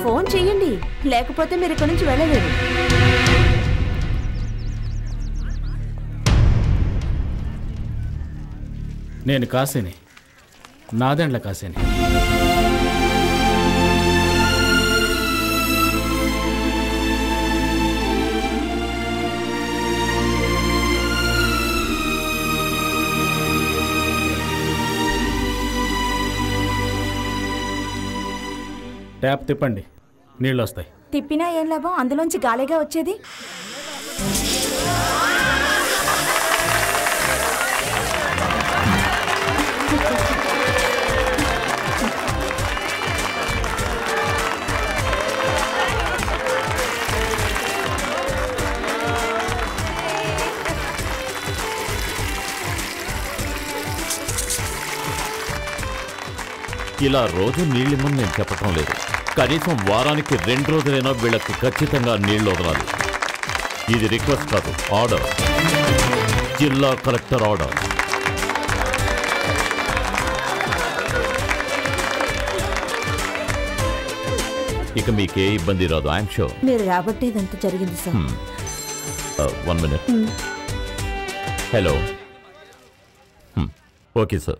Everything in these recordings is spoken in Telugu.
ఫోన్ చెయ్యండి లేకపోతే మీరు ఇక్కడి నుంచి వెళ్ళలేరు నేను కాసిని నాదెండ్ల కాసిని ట్యాప్ తిప్పండి నీళ్ళు వస్తాయి తిప్పినా ఏం లాభం అందులోంచి గాలిగా వచ్చేది ఇలా రోజు నీళ్ళిమ్మని నేను చెప్పటం లేదు కనీసం వారానికి రెండు రోజులైనా వీళ్ళకి ఖచ్చితంగా నీళ్లు వదలాలి ఇది రిక్వెస్ట్ కాదు ఆర్డర్ జిల్లా కలెక్టర్ ఆర్డర్ ఇక మీకే ఇబ్బంది రాదు ఐఎమ్ షూర్ మీరు రాబట్టే ఇదంతా జరిగింది sir one minute hello okay sir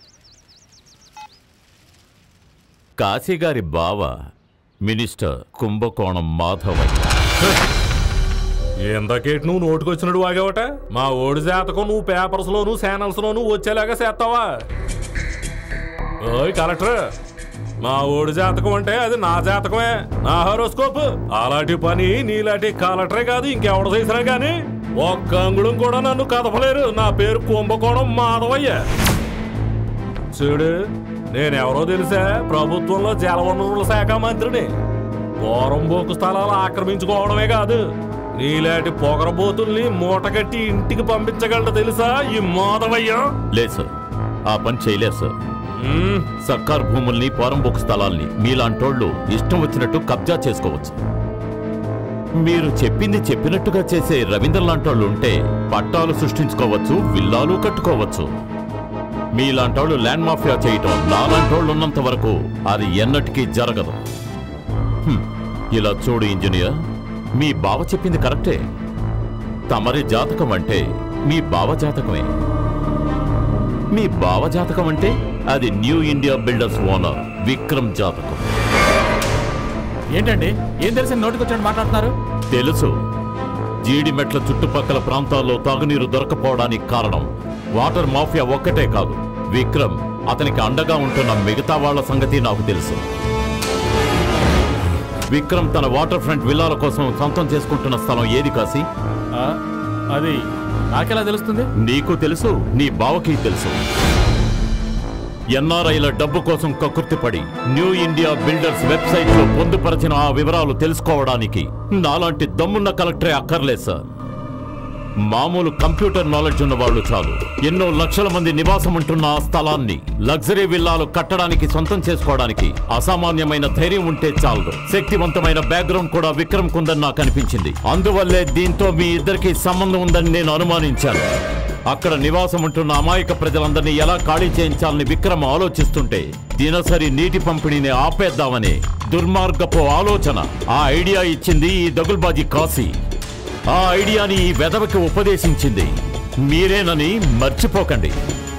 Kashi గారి బావ మినిస్టర్ కుంభకోణం మాధవయ్య ఇంతకేటి నువ్వు నోటుకొచ్చినట్టు వాగావట మా ఓడి జాతకం నువ్వు పేపర్స్ లోను ఛానల్స్ లోను వచ్చేలాగా చేస్తావా ఓయ్ కలెక్టర్ మా ఓడి జాతకం అంటే అది నా జాతకమే నా హోరోస్కోప్ అలాంటి పని నీలాంటి కలెక్టరే కాదు ఇంకెవడ చేసినా గాని ఒక్క అంగుళం కూడా నన్ను కదపలేరు నా పేరు కుంభకోణం మాధవయ్య చూడు నేనెవరో తెలుసా ప్రభుత్వంలో జలవనరుల శాఖ మంత్రిని పోరంబోకు స్థలాలు ఆక్రమించుకోవడమే కాదు నీలాంటి పొగరబోతుల్ని మూటగట్టి ఇంటికి పంపించగలడు తెలుసా ఈ మాధవయ్య లేదు సార్ ఆ పని చేయలేదు సార్ సర్కార్ భూముల్ని పోరంబోకు స్థలాల్ని మీలాంటోళ్ళు ఇష్టం వచ్చినట్టు కబ్జా చేసుకోవచ్చు మీరు చెప్పింది చెప్పినట్టుగా చేసే రవీంద్ర లాంటోళ్ళు ఉంటే పట్టాలు సృష్టించుకోవచ్చు విల్లాలు కట్టుకోవచ్చు మీలాంటోళ్ళు ల్యాండ్ మాఫియా చేయటం నాలాంటోళ్ళు ఉన్నంత వరకు అది ఎన్నటికీ జరగదు హ్మ్, ఇలా చూడు ఇంజనీర్ మీ బావ చెప్పింది కరెక్టే తమరి జాతకం అంటే మీ బావ జాతకమే మీ బావ జాతకం అంటే అది new India builders owner Vikram జాతకం ఏంటండి ఏం తెలిసి నోటికొచ్చాడు మాట్లాడుతున్నారు తెలుసు జీడిమెట్ల చుట్టుపక్కల ప్రాంతాల్లో తాగునీరు దొరకపోవడానికి కారణం వాటర్ మాఫియా ఒక్కటే కాదు విక్రమ్ అతనికి అండగా ఉంటున్న మిగతా వాళ్ళ సంగతి నాకు తెలుసు విక్రమ్ తన వాటర్ ఫ్రంట్ విల్లాల కోసం సొంతం చేసుకుంటున్న స్థలం ఏది కాసి ఆ, అది నాకెలా తెలుస్తుంది నీకు తెలుసు నీ బావకి తెలుసు ఎన్ఆర్ఐల డబ్బు కోసం కక్కుర్తిపడి న్యూ ఇండియా బిల్డర్స్ వెబ్సైట్ లో పొందుపరిచిన ఆ వివరాలు తెలుసుకోవడానికి నాలాంటి దమ్మున్న కలెక్టరే అక్కర్లేదు సార్ మామూలు కంప్యూటర్ నాలెడ్జ్ ఉన్న వాళ్ళు చాలు ఎన్నో లక్షల మంది నివాసం ఉంటున్న ఆ స్థలాన్ని లగ్జరీ విల్లాలు కట్టడానికి సొంతం చేసుకోవడానికి అసామాన్యమైన ధైర్యం ఉంటే చాలదు శక్తివంతమైన బ్యాక్గ్రౌండ్ కూడా విక్రమ్ కుందని నాకు అనిపించింది అందువల్లే దీంతో మీ ఇద్దరికి సంబంధం ఉందని నేను అనుమానించాను అక్కడ నివాసం ఉంటున్న అమాయక ప్రజలందరినీ ఎలా ఖాళీ చేయించాలని విక్రమ్ ఆలోచిస్తుంటే దినసరి నీటి పంపిణీని ఆపేద్దామని దుర్మార్గపు ఆలోచన ఆ ఐడియా ఇచ్చింది ఈ దగుల్బాజీ కాశీ ఆ ఐడియాని ఈ వెధవకి ఉపదేశించింది మీరేనని మర్చిపోకండి